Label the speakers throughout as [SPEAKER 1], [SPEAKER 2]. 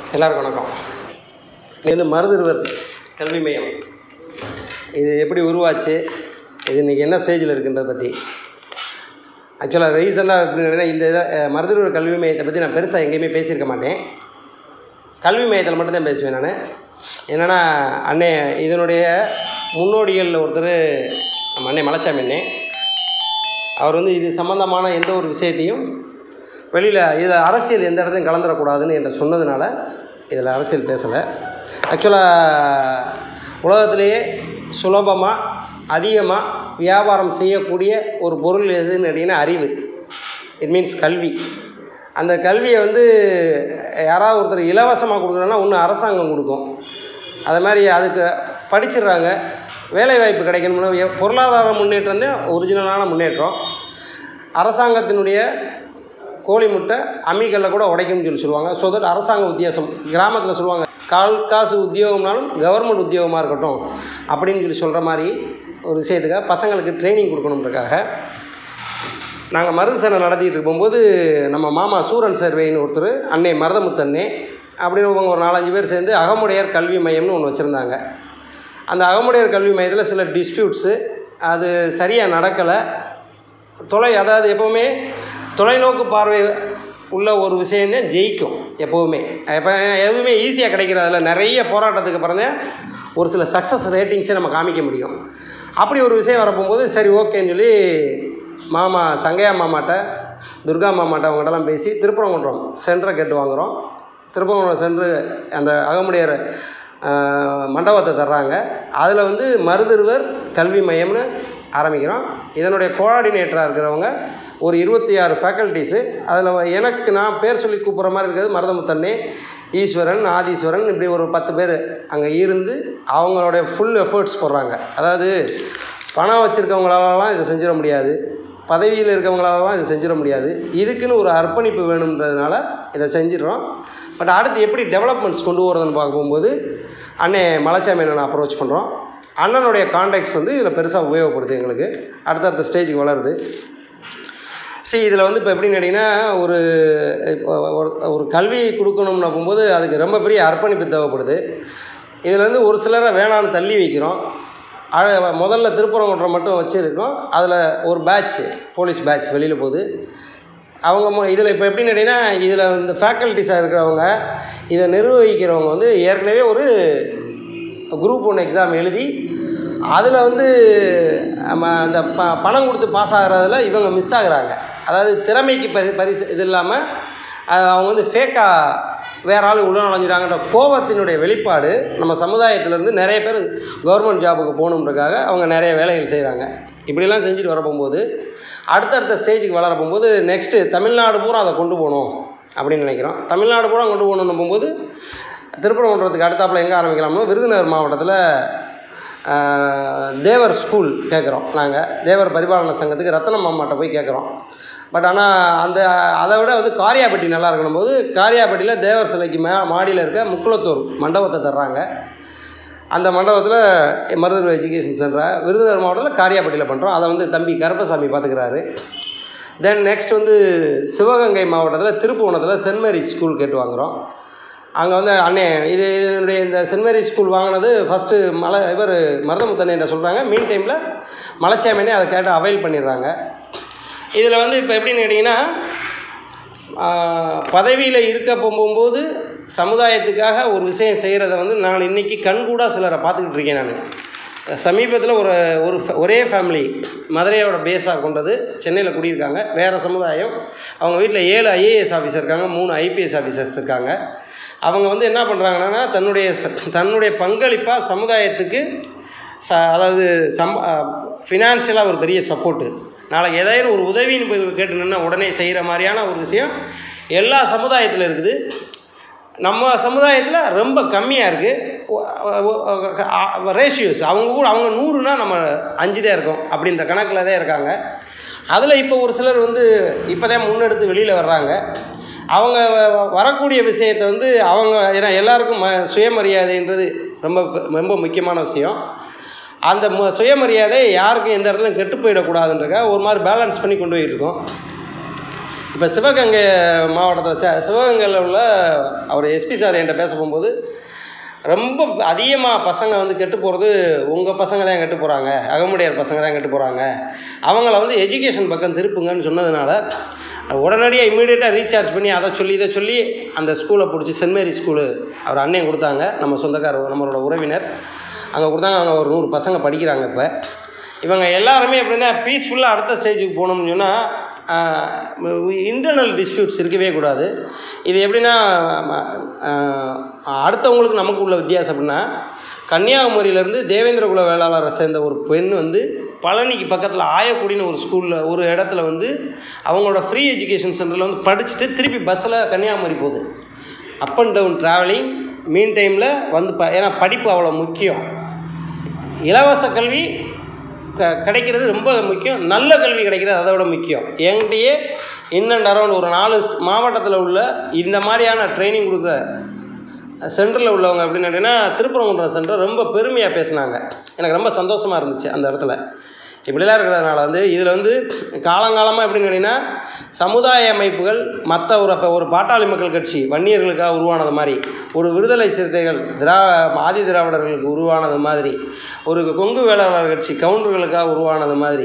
[SPEAKER 1] எல்லாருக்கும் வணக்கம் இது வந்து மருதுருவர் கல்வி மையம் இது எப்படி உருவாச்சு இது இன்றைக்கி என்ன ஸ்டேஜில் இருக்குன்றதை பற்றி ஆக்சுவலாக ரீசெண்டாக எப்படின்னா இந்த இதை அஹ், மருதுருவர் கல்வி மையத்தை பற்றி நான் பெருசாக எங்கேயுமே பேசியிருக்க மாட்டேன் கல்வி மையத்தில் மட்டும்தான் பேசுவேன் நான் என்னென்னா அண்ணே இதனுடைய முன்னோடிகளில் ஒருத்தர் நம்ம அண்ணே மலைச்சாமி அண்ணே அவர் வந்து இது சம்மந்தமான எந்த ஒரு விஷயத்தையும் வெளியில் இதில் அரசியல் எந்த இடத்துலையும் கலந்துடக்கூடாதுன்னு என்ற சொன்னதுனால இதில் அரசியல் பேசலை ஆக்சுவலாக உலகத்திலேயே சுலபமாக அதிகமாக வியாபாரம் செய்யக்கூடிய ஒரு பொருள் எதுன்னு கேட்டிங்கன்னா அறிவு இட் மீன்ஸ் கல்வி அந்த கல்வியை வந்து யாராவது ஒருத்தர் இலவசமாக கொடுக்குறோன்னா ஒன்று அரசாங்கம் கொடுக்கும் அது மாதிரி அதுக்கு படிச்சிடுறாங்க வேலைவாய்ப்பு கிடைக்கணும்னா எ- பொருளாதார முன்னேற்றம் தான் ஒரிஜினலான முன்னேற்றம் அரசாங்கத்தினுடைய கோழி முட்டை அம்மிக்கல்ல கூட உடைக்கும்னு சொல்லி சொல்லுவாங்க ஸோ தட் அரசாங்க உத்தியாசம் கிராமத்தில் சொல்லுவாங்க கால் காசு உத்தியோகம்னாலும் கவர்மெண்ட் உத்தியோகமாக இருக்கட்டும் அப்படின்னு சொல்லி சொல்கிற மாதிரி ஒரு விஷயத்துக்காக பசங்களுக்கு ட்ரைனிங் கொடுக்கணுன்றக்காக நாங்கள் மருது சேனை நடத்திட்டு இருக்கும்போது நம்ம மாமா சூரன் சர்வேன்னு ஒருத்தர் அன்னை மருதமுத்தண்ணே அப்படின்னு இவங்க ஒரு நாலஞ்சு பேர் சேர்ந்து அகமுடையார் கல்வி மையம்னு ஒன்று வச்சுருந்தாங்க அந்த அகமுடையார் கல்வி மையத்தில் சில டிஸ்பியூட்ஸு அது சரியாக நடக்கலை தொலை அதாவது எப்போவுமே தொலைநோக்கு பார்வை உள்ள ஒரு விஷயம்தான் ஜெயிக்கும் எப்போவுமே எப்போ எதுவுமே ஈஸியாக கிடைக்கிறதில்ல நிறைய போராட்டத்துக்கு அப்புறம் தான் ஒரு சில சக்ஸஸ் ரேட்டிங்ஸை நம்ம காமிக்க முடியும் அப்படி ஒரு விஷயம் வரப்போகும்போது சரி ஓகேன்னு சொல்லி மாமா சங்கையா மாமாட்ட துர்கா மாமாட்ட அவங்கள்ட்டலாம் பேசி திருப்பரங்குன்றம் சென்டரை கேட்டு வாங்குகிறோம் திருப்பரங்குன்றம் சென்று அந்த அகமுடையர் ஆஹ், மண்டபத்தை தர்றாங்க அதில் வந்து மருதிருவர் கல்வி மையம்னு ஆரம்பிக்கிறோம் இதனுடைய கோஆர்டினேட்டராக இருக்கிறவங்க ஒரு இருபத்தி ஆறு ஃபேக்கல்ட்டிஸு அதில் எனக்கு நான் பேர் சொல்லி கூப்பிட்ற மாதிரி இருக்கிறது மருதமுத்தண்ணே ஈஸ்வரன் ஆதீஸ்வரன் இப்படி ஒரு பத்து பேர் அங்கே இருந்து அவங்களுடைய ஃபுல் எஃபர்ட்ஸ் போடுறாங்க அதாவது பணம் வச்சுருக்கவங்களாலலாம் இதை செஞ்சிட முடியாது பதவியில் இருக்கவங்களாலலாம் இதை செஞ்சிட முடியாது இதுக்குன்னு ஒரு அர்ப்பணிப்பு வேணுன்றதுனால இதை செஞ்சிடுறோம் பட் அடுத்து எப்படி டெவலப்மெண்ட்ஸ் கொண்டு வரதுன்னு பார்க்கும்போது அண்ணே மலைச்சாமி அண்ணனை அப்ரோச் பண்ணுறோம் அண்ணனுடைய கான்டாக்ட்ஸ் வந்து இதில் பெருசாக உபயோகப்படுது எங்களுக்கு அடுத்தடுத்த ஸ்டேஜுக்கு வளருது சரி இதில் வந்து இப்போ எப்படின்னு கேட்டிங்கன்னா ஒரு இப்போ ஒரு ஒரு கல்வி கொடுக்கணும்னு போகும்போது அதுக்கு ரொம்ப பெரிய அர்ப்பணிப்பு தேவைப்படுது இதில் வந்து ஒரு சிலரை வேணான்னு தள்ளி வைக்கிறோம் அழ- முதல்ல திருப்பரங்குன்றம் மட்டும் வச்சுருக்கோம் அதில் ஒரு பேட்ச் போலீஸ் பேட்ச் வெளியில் போகுது அவங்க இதில் இப்போ எப்படின்னு கேட்டிங்கன்னா இதில் இந்த ஃபேக்கல்ட்டிஸாக இருக்கிறவங்க இதை நிர்வகிக்கிறவங்க வந்து ஏற்கனவே ஒரு குரூப் ஒன் எக்ஸாம் எழுதி அதில் வந்து நம்ம அந்த ப பணம் கொடுத்து பாஸ் ஆகிறதுல இவங்க மிஸ் ஆகுறாங்க அதாவது திறமைக்கு பரி பரிசு இது இல்லாமல் அஹ், அவங்க வந்து ஃபேக்காக வேற ஆள் உள்ள நுழைஞ்சிடாங்கன்ற கோபத்தினுடைய வெளிப்பாடு நம்ம சமுதாயத்திலேருந்து நிறைய பேர் கவர்மெண்ட் ஜாபுக்கு போகணுன்றக்காக அவங்க நிறைய வேலைகள் செய்கிறாங்க இப்படிலாம் செஞ்சுட்டு வர போகும்போது அடுத்தடுத்த ஸ்டேஜுக்கு வளர போகும்போது நெக்ஸ்ட்டு தமிழ்நாடு பூரா அதை கொண்டு போகணும் அப்படின்னு நினைக்கிறோம் தமிழ்நாடு பூரா கொண்டு போகணுன்னு போகும்போது திருப்பரங்குன்றத்துக்கு அடுத்தாப்புல எங்கே ஆரம்பிக்கலாம்னா விருதுநகர் மாவட்டத்தில் ஆஹ், தேவர் ஸ்கூல் கேட்குறோம் நாங்கள் தேவர் பரிபாலன சங்கத்துக்கு ரத்தன மாமாட்ட போய் கேட்குறோம் பட் ஆனால் அந்த அதை விட வந்து காரியாபட்டி நல்லா இருக்கணும் போது காரியாபட்டியில் தேவர் சிலைக்கு மே மாடியில் இருக்க முக்குளத்தூர் மண்டபத்தை தர்றாங்க அந்த மண்டபத்தில் மருதூர் எஜுகேஷன் சென்டரை விருதுநகர் மாவட்டத்தில் காரியாபட்டியில் பண்ணுறோம் அதை வந்து தம்பி கருப்பசாமி பார்த்துக்கிறாரு தென் நெக்ஸ்ட் வந்து சிவகங்கை மாவட்டத்தில் திருப்புவனத்தில் சென்ட் மேரி ஸ்கூல் கேட்டு வாங்குகிறோம் அங்கே வந்து அண்ணே இது இதனுடைய இந்த சென்ட் மேரி ஸ்கூல் வாங்கினது ஃபஸ்ட்டு மலை இவர் மருதமுத்தண்ணே சொல்கிறாங்க மீன் டைமில் மலைச்சாமினே அதை கேட்டு அவைல் பண்ணிடுறாங்க இதில் வந்து இப்போ எப்படின்னு கேட்டிங்கன்னா பதவியில் இருக்க போகும்போது சமுதாயத்துக்காக ஒரு விஷயம் செய்கிறத வந்து நான் இன்றைக்கி கண்கூடாக சிலரை பார்த்துக்கிட்டு இருக்கேன் நான் சமீபத்தில் ஒரு ஒரு ஃப- ஒரே ஃபேமிலி மதுரையோட பேஸாக கொண்டது சென்னையில் குடியிருக்காங்க வேறு சமுதாயம் அவங்க வீட்டில் ஏழு ஐஏஎஸ் ஆஃபீஸர் இருக்காங்க மூணு ஐபிஎஸ் ஆஃபீஸர்ஸ் இருக்காங்க அவங்க வந்து என்ன பண்ணுறாங்கன்னா தன்னுடைய ச- தன்னுடைய பங்களிப்பாக சமுதாயத்துக்கு ச அதாவது சம் ஃபினான்ஷியலாக ஒரு பெரிய சப்போர்ட்டு நாளைக்கு ஏதாவது ஒரு உதவின்னு போய் கேட்டு நின்னா உடனே செய்கிற மாதிரியான ஒரு விஷயம் எல்லா சமுதாயத்தில் இருக்குது நம்ம சமுதாயத்தில் ரொம்ப கம்மியாக இருக்குது ரேஷியோஸ் அவங்க கூட அவங்க நூறுனா நம்ம அஞ்சு தான் இருக்கோம் அப்படின்ற கணக்கில் தான் இருக்காங்க அதில் இப்போ ஒரு சிலர் வந்து இப்போ தான் முன்னெடுத்து வெளியில் வர்றாங்க அவங்க வ- வரக்கூடிய விஷயத்தை வந்து அவங்க ஏன்னா எல்லாருக்கும் ம சுயமரியாதைன்றது ரொம்ப ரொம்ப முக்கியமான விஷயம் அந்த மு- சுயமரியாதை யாருக்கும் எந்த இடத்துலையும் கெட்டு போயிடக்கூடாதுன்றக்காக ஒரு மாதிரி பேலன்ஸ் பண்ணி கொண்டு போயிட்டு இருக்கோம் இப்போ சிவகங்கை மாவட்டத்தில் ச சிவகங்கையில் உள்ள அவர் எஸ்பி சார் என்கிட்ட பேச போகும்போது ரொம்ப அதிகமாக பசங்க வந்து கெட்டு போகிறது உங்கள் பசங்க தான் கெட்டு போகிறாங்க அகமுடையார் பசங்க தான் கெட்டு போகிறாங்க அவங்கள வந்து எஜுகேஷன் பக்கம் திருப்புங்கன்னு சொன்னதுனால உடனடியாக இமீடியட்டாக ரீசார்ஜ் பண்ணி அதை சொல்லி இதை சொல்லி அந்த ஸ்கூலை பிடிச்சி சென்ட் மேரி ஸ்கூலு அவர் அண்ணன் கொடுத்தாங்க நம்ம சொந்தக்காரர் நம்மளோட உறவினர் அங்கே கொடுத்தாங்க அங்கே ஒரு நூறு பசங்க படிக்கிறாங்க இப்போ இவங்க எல்லாருமே எப்படின்னா பீஸ்ஃபுல்லாக அடுத்த ஸ்டேஜுக்கு போகணும்னு சொன்னால் இன்டர்னல் டிஸ்பியூட்ஸ் இருக்கவே கூடாது இது எப்படின்னா ஆஹ், அடுத்தவங்களுக்கு நமக்கு உள்ள வித்தியாசம் அப்படின்னா கன்னியாகுமரியிலேருந்து தேவேந்திரகுல வேளாளரை சேர்ந்த ஒரு பெண் வந்து பழனிக்கு பக்கத்தில் ஆயக்குடின்னு ஒரு ஸ்கூலில் ஒரு இடத்துல வந்து அவங்களோட ஃப்ரீ எஜுகேஷன் சென்டரில் வந்து படிச்சுட்டு திருப்பி பஸ்ஸில் கன்னியாகுமரி போகுது அப் அண்ட் டவுன் ட்ராவலிங் மீன் டைமில் வந்து ப ஏன்னா படிப்பு அவ்வளோ முக்கியம் இலவச கல்வி க கிடைக்கிறது ரொம்ப முக்கியம் நல்ல கல்வி கிடைக்கிறது அதை விட முக்கியம் என்கிட்டயே இன் அண்ட் அரௌண்ட் ஒரு நாலு மாவட்டத்தில் உள்ள இந்த மாதிரியான ட்ரைனிங் கொடுக்குற சென்டரில் உள்ளவங்க அப்படின்னு கேட்டிங்கன்னா திருப்பரங்குன்றம் சென்டர் ரொம்ப பெருமையாக பேசினாங்க எனக்கு ரொம்ப சந்தோஷமாக இருந்துச்சு அந்த இடத்துல இப்படிலாம் இருக்கிறதுனால வந்து இதில் வந்து காலங்காலமாக எப்படின்னு கேட்டிங்கன்னா சமுதாய அமைப்புகள் மற்ற ஒரு இப்போ ஒரு பாட்டாளி மக்கள் கட்சி வன்னியர்களுக்காக உருவானது மாதிரி ஒரு விடுதலை சிறுத்தைகள் திரா ஆதி திராவிடர்களுக்கு உருவானது மாதிரி ஒரு கொங்கு வேளாளர் கட்சி கவுண்டர்களுக்காக உருவானது மாதிரி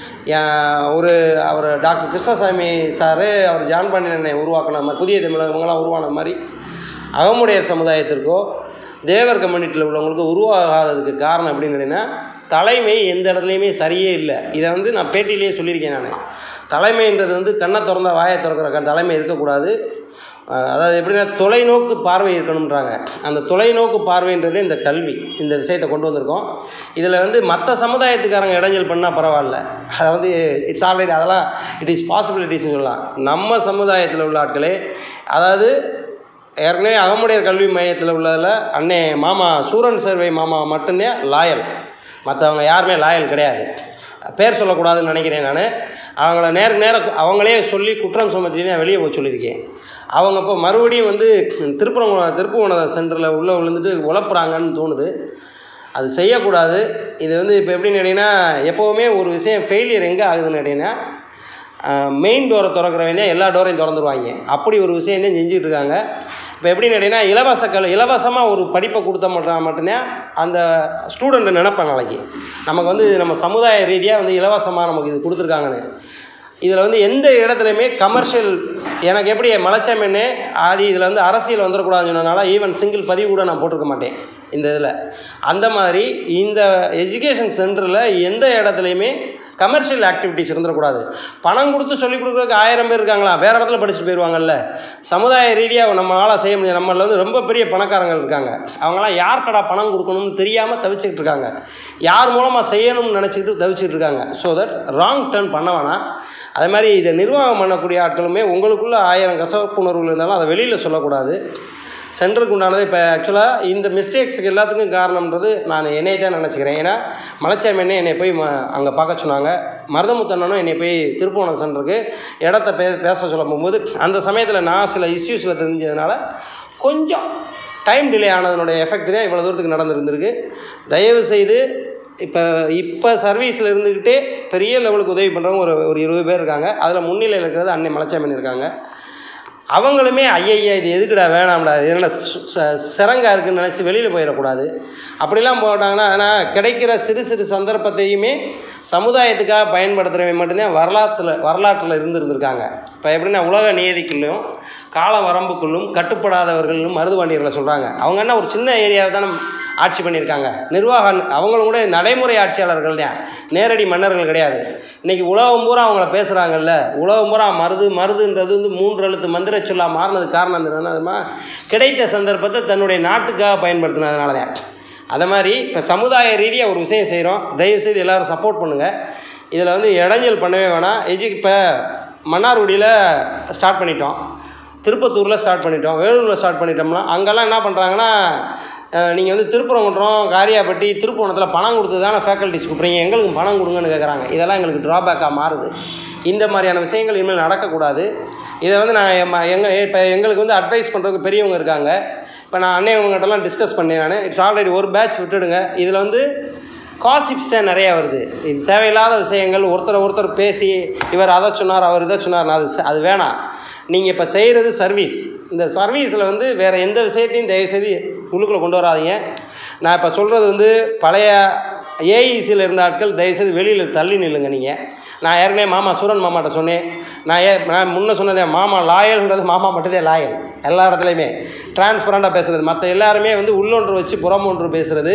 [SPEAKER 1] ஏன் ஒரு அவர் டாக்டர் கிருஷ்ணசாமி சார் அவர் ஜான் பாண்டியனை உருவாக்கின மாதிரி புதிய தமிழ் இவங்கெல்லாம் உருவான மாதிரி அகமுடையர் சமுதாயத்திற்கோ தேவர் கம்யூனிட்டியில் உள்ளவங்களுக்கு உருவாகாததுக்கு காரணம் எப்படின்னு கேட்டிங்கன்னா தலைமை எந்த இடத்துலையுமே சரியே இல்லை இதை வந்து நான் பேட்டியிலேயே சொல்லியிருக்கேன் நான் தலைமைன்றது வந்து கண்ணை திறந்தா வாயை திறக்கிற க- தலைமை இருக்கக்கூடாது அஹ் அதாவது எப்படின்னா தொலைநோக்கு பார்வை இருக்கணுன்றாங்க அந்த தொலைநோக்கு பார்வைன்றது இந்த கல்வி இந்த விஷயத்தை கொண்டு வந்திருக்கோம் இதில் வந்து மற்ற சமுதாயத்துக்காரங்க இடைஞ்சல் பண்ணால் பரவாயில்ல அதை வந்து இட்ஸ் ஆல்ரெடி அதெல்லாம் இட் இஸ் பாசிபிலிட்டிஸ்னு சொல்லலாம் நம்ம சமுதாயத்தில் உள்ள ஆட்களே அதாவது ஏற்கனவே அகமுடையர் கல்வி மையத்தில் உள்ளதில் அண்ணே மாமா சூரன் சர்வை மாமா மட்டும்தான் லாயல் மற்றவங்க யாருமே லாயல் கிடையாது பேர் சொல்லக்கூடாதுன்னு நினைக்கிறேன் நான் அவங்கள நேருக்கு நேரம் அவங்களே சொல்லி குற்றம் சுமத்தி தான் வெளியே போய் சொல்லியிருக்கேன் அவங்க இப்போ மறுபடியும் வந்து திருப்பரங்குணம் திருப்புவனம் சென்டரில் உள்ளே விழுந்துட்டு உழப்புறாங்கன்னு தோணுது அது செய்யக்கூடாது இது வந்து இப்போ எப்படின்னு கேட்டிங்கன்னா எப்போவுமே ஒரு விஷயம் ஃபெயிலியர் எங்கே ஆகுதுன்னு கேட்டிங்கன்னா மெயின் டோரை திறக்கிறவங்க எல்லா டோரையும் திறந்துருவாங்க அப்படி ஒரு விஷயம் தான் செஞ்சுட்டு இருக்காங்க இப்போ எப்படின்னு கேட்டிங்கன்னா இலவச கல் இலவசமாக ஒரு படிப்பை கொடுத்தா மட்டும் மட்டும்தான் அந்த ஸ்டூடெண்ட்டை நினைப்பேன் நாளைக்கு நமக்கு வந்து நம்ம சமுதாய ரீதியாக வந்து இலவசமாக நமக்கு இது கொடுத்துருக்காங்கன்னு இதில் வந்து எந்த இடத்துலையுமே கமர்ஷியல் எனக்கு எப்படி மலைச்சாமின்னு ஆதி இதில் வந்து அரசியல் வந்துடக்கூடாதுன்னு சொன்னதுனால ஈவன் சிங்கிள் பதிவு கூட நான் போட்டிருக்க மாட்டேன் இந்த இதில் அந்த மாதிரி இந்த எஜுகேஷன் சென்டரில் எந்த இடத்துலையுமே கமர்ஷியல் ஆக்டிவிட்டிஸ் இருந்துடக்கூடாது பணம் கொடுத்து சொல்லிக் கொடுக்குறதுக்கு ஆயிரம் பேர் இருக்காங்களா வேறு இடத்துல படிச்சுட்டு போயிடுவாங்கல்ல சமுதாய ரீதியாக நம்மளால் செய்ய முடியாது நம்மள வந்து ரொம்ப பெரிய பணக்காரங்கள் இருக்காங்க அவங்களாம் யார்கிட்டடா பணம் கொடுக்கணும்னு தெரியாமல் தவிச்சிக்கிட்டு இருக்காங்க யார் மூலமாக செய்யணும்னு நினச்சிக்கிட்டு தவிச்சிட்டு இருக்காங்க ஸோ தட் ராங் டர்ன் பண்ண வேணாம் அதே மாதிரி இதை நிர்வாகம் பண்ணக்கூடிய ஆட்களுமே உங்களுக்குள்ள ஆயிரம் கசப்புணர்வுகள் இருந்தாலும் அதை வெளியில் சொல்லக்கூடாது சென்டருக்கு உண்டானது இப்போ ஆக்சுவலாக இந்த மிஸ்டேக்ஸுக்கு எல்லாத்துக்கும் காரணம்ன்றது நான் என்னையை தான் நினச்சிக்கிறேன் ஏன்னா மலைச்சாமி அண்ணன் என்னை போய் ம அங்கே பார்க்க சொன்னாங்க மருதமுத்தண்ணனும் என்னை போய் திருப்போணம் சென்டருக்கு இடத்த பே பேச சொல்ல போகும்போது அந்த சமயத்தில் நான் சில இஷ்யூஸில் தெரிஞ்சதுனால கொஞ்சம் டைம் டிலே ஆனதனுடைய எஃபெக்ட் தான் இவ்வளோ தூரத்துக்கு நடந்துருந்துருக்கு தயவு செய்து இப்போ இப்போ சர்வீஸில் இருந்துக்கிட்டே பெரிய லெவலுக்கு உதவி பண்ணுறவங்க ஒரு ஒரு இருபது பேர் இருக்காங்க அதில் முன்னிலையில் இருக்கிறது அன்னை மலைச்சாமி இருக்காங்க அவங்களுமே ஐயய்யா இது எதுக்குடா வேணாம்டா இது என்ன சிறங்கா இருக்குன்னு நினச்சி வெளியில் போயிடக்கூடாது அப்படிலாம் போட்டாங்கன்னா ஆனால் கிடைக்கிற சிறு சிறு சந்தர்ப்பத்தையுமே சமுதாயத்துக்காக பயன்படுத்துகிறவங்க மட்டும்தான் வரலாற்றில் வரலாற்றில் இருந்திருந்திருக்காங்க இப்போ எப்படின்னா உலக நியதிக்குள்ளும் கால வரம்புக்குள்ளும் கட்டுப்படாதவர்களும் மருதுபாண்டியர்களை சொல்கிறாங்க அவங்க என்ன ஒரு சின்ன ஏரியாவை தானே ஆட்சி பண்ணியிருக்காங்க நிர்வாக அவங்களும் கூட நடைமுறை ஆட்சியாளர்கள் தான் நேரடி மன்னர்கள் கிடையாது இன்றைக்கி உலகம் பூரா அவங்கள பேசுகிறாங்கல்ல உலகம் பூரா மருது மருதுன்றது வந்து மூன்று எழுத்து மந்திர சொல்லா மாறினதுக்கு காரணம் என்னன்னா கிடைத்த சந்தர்ப்பத்தை தன்னுடைய நாட்டுக்காக பயன்படுத்தினதுனால தான் அதை மாதிரி இப்போ சமுதாய ரீதியாக ஒரு விஷயம் செய்கிறோம் தயவுசெய்து எல்லோரும் சப்போர்ட் பண்ணுங்கள் இதில் வந்து இடைஞ்சல் பண்ணவே வேணாம் எஜு இப்போ மன்னார்குடியில் ஸ்டார்ட் பண்ணிட்டோம் திருப்பத்தூரில் ஸ்டார்ட் பண்ணிட்டோம் வேலூரில் ஸ்டார்ட் பண்ணிட்டோம்னா அங்கெல்லாம் என்ன பண்ணுறாங்கன்னா நீங்கள் வந்து திருப்பரங்குன்றம் காரியாப்பட்டி திருப்போணத்தில் பணம் கொடுத்து தானே ஃபேக்கல்ட்டிஸ் கூப்பிட்றீங்க எங்களுக்கு பணம் கொடுங்கன்னு கேட்குறாங்க இதெல்லாம் எங்களுக்கு ட்ராபேக்காக மாறுது இந்த மாதிரியான விஷயங்கள் இனிமேல் நடக்கக்கூடாது இதை வந்து நான் எங்கள் இப்போ எங்களுக்கு வந்து அட்வைஸ் பண்ணுறதுக்கு பெரியவங்க இருக்காங்க இப்போ நான் அண்ணன் இவங்ககிட்டலாம் டிஸ்கஸ் பண்ணேன் நான் இட்ஸ் ஆல்ரெடி ஒரு பேட்ச் விட்டுடுங்க இதில் வந்து காசிப்ஸ் தான் நிறையா வருது இது தேவையில்லாத விஷயங்கள் ஒருத்தர் ஒருத்தர் பேசி இவர் அதை சொன்னார் அவர் இதை சொன்னார் அது ச- அது வேணாம் நீங்கள் இப்போ செய்கிறது சர்வீஸ் இந்த சர்வீஸில் வந்து வேறு எந்த விஷயத்தையும் தயவுசெய்து உள்ளுக்குள்ளே கொண்டு வராதீங்க நான் இப்போ சொல்கிறது வந்து பழைய ஏஇசியில் இருந்த ஆட்கள் தயவுசெய்து வெளியில் தள்ளி நில்லுங்க நீங்கள் நான் ஏற்கனவே மாமா சூரன் மாமாட்ட சொன்னேன் நான் ஏ நான் முன்ன சொன்னதே மாமா லாயல்ன்றது மாமா மட்டும்தான் லாயல் எல்லா இடத்துலையுமே டிரான்ஸ்பரண்ட்டாக பேசுகிறது மற்ற எல்லாருமே வந்து உள்ளொன்று வச்சு புறமொன்று பேசுகிறது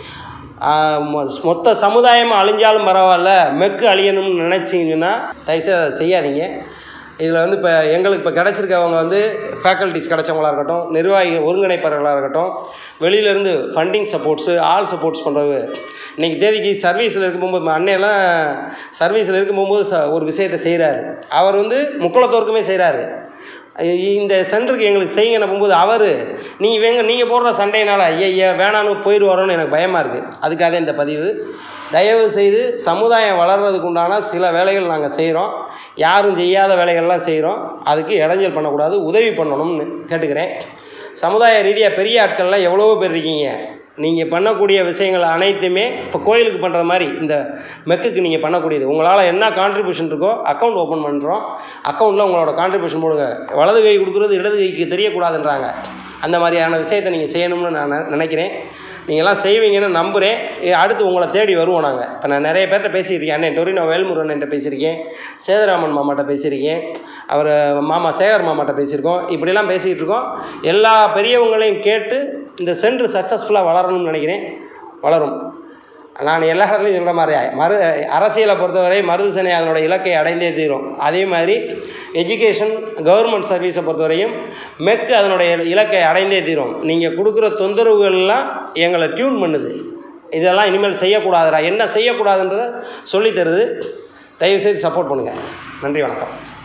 [SPEAKER 1] ஆஹ் மொ- மொத்த சமுதாயம் அழிஞ்சாலும் பரவாயில்ல மெக்கு அழியணும்னு நினச்சிங்கன்னா தயவுசெய்து அதை செய்யாதீங்க இதில் வந்து இப்போ எங்களுக்கு இப்போ கிடச்சிருக்கவங்க வந்து ஃபேக்கல்ட்டிஸ் கிடச்சவங்களா இருக்கட்டும் நிர்வாகி ஒருங்கிணைப்பாளர்களாக இருக்கட்டும் வெளியிலேருந்து ஃபண்டிங் சப்போர்ட்ஸு ஆல் சப்போர்ட்ஸ் பண்ணுறது இன்றைக்கி தேதிக்கு சர்வீஸில் இருக்கும்போது அன்னையெல்லாம் சர்வீஸில் இருக்கும்போது ச ஒரு விஷயத்தை செய்கிறாரு அவர் வந்து முக்குளத்தோருக்குமே செய்கிறாரு இந்த சென்டருக்கு எங்களுக்கு செய்யுங்க போகும்போது அவர் நீங்கள் வேங்க நீங்கள் போடுற சண்டையினால் ஐயா வேணான்னு போயிடுவாரோன்னு எனக்கு பயமாக இருக்குது அதுக்காக இந்த பதிவு தயவு செய்து சமுதாயம் வளர்றதுக்கு உண்டான சில வேலைகள் நாங்கள் செய்கிறோம் யாரும் செய்யாத வேலைகள்லாம் செய்கிறோம் அதுக்கு இடைஞ்சல் பண்ணக்கூடாது உதவி பண்ணணும்னு கேட்டுக்கிறேன் சமுதாய ரீதியாக பெரிய ஆட்கள்லாம் எவ்வளவோ பேர் இருக்கீங்க நீங்கள் பண்ணக்கூடிய விஷயங்கள் அனைத்துமே இப்போ கோயிலுக்கு பண்ணுற மாதிரி இந்த மெக்குக்கு நீங்கள் பண்ணக்கூடியது உங்களால் என்ன கான்ட்ரிபியூஷன் இருக்கோ அக்கௌண்ட் ஓப்பன் பண்ணுறோம் அக்கௌண்ட்டில் உங்களோட கான்ட்ரிபியூஷன் போடுங்க வலது கை கொடுக்குறது இடது கைக்கு தெரியக்கூடாதுன்றாங்க அந்த மாதிரியான விஷயத்தை நீங்கள் செய்யணும்னு நான் நெ- நினைக்கிறேன் நீங்கள்லாம் செய்வீங்கன்னு நம்புகிறேன் இ- அடுத்து உங்களை தேடி வருவோம் நாங்கள் இப்போ நான் நிறைய பேர்கிட்ட பேசியிருக்கேன் அண்ணன் டொரினோ வேல்முருகன் என்கிட்ட பேசியிருக்கேன் சேதுராமன் மாமாட்ட பேசியிருக்கேன் அவர் மாமா சேகர் மாமாட்ட பேசியிருக்கோம் இப்படிலாம் பேசிக்கிட்டு இருக்கோம் எல்லா பெரியவங்களையும் கேட்டு இந்த சென்டர் சக்ஸஸ்ஃபுல்லாக வளரணும்னு நினைக்கிறேன் வளரும் நான் எல்லா இடத்துலையும் சொல்கிற மாதிரி மறு அரசியலை பொறுத்தவரை மருதுசனை அதனோட இலக்கை அடைந்தே தீரும் அதே மாதிரி எஜுகேஷன் கவர்மெண்ட் சர்வீஸை பொறுத்தவரையும் மெக் அதனுடைய இலக்கை அடைந்தே தீரும் நீங்கள் கொடுக்குற தொந்தரவுகள்லாம் எங்களை டியூன் பண்ணுது இதெல்லாம் இனிமேல் செய்யக்கூடாதுடா என்ன செய்யக்கூடாதுன்றதை சொல்லித் தருது தயவுசெய்து சப்போர்ட் பண்ணுங்கள் நன்றி வணக்கம்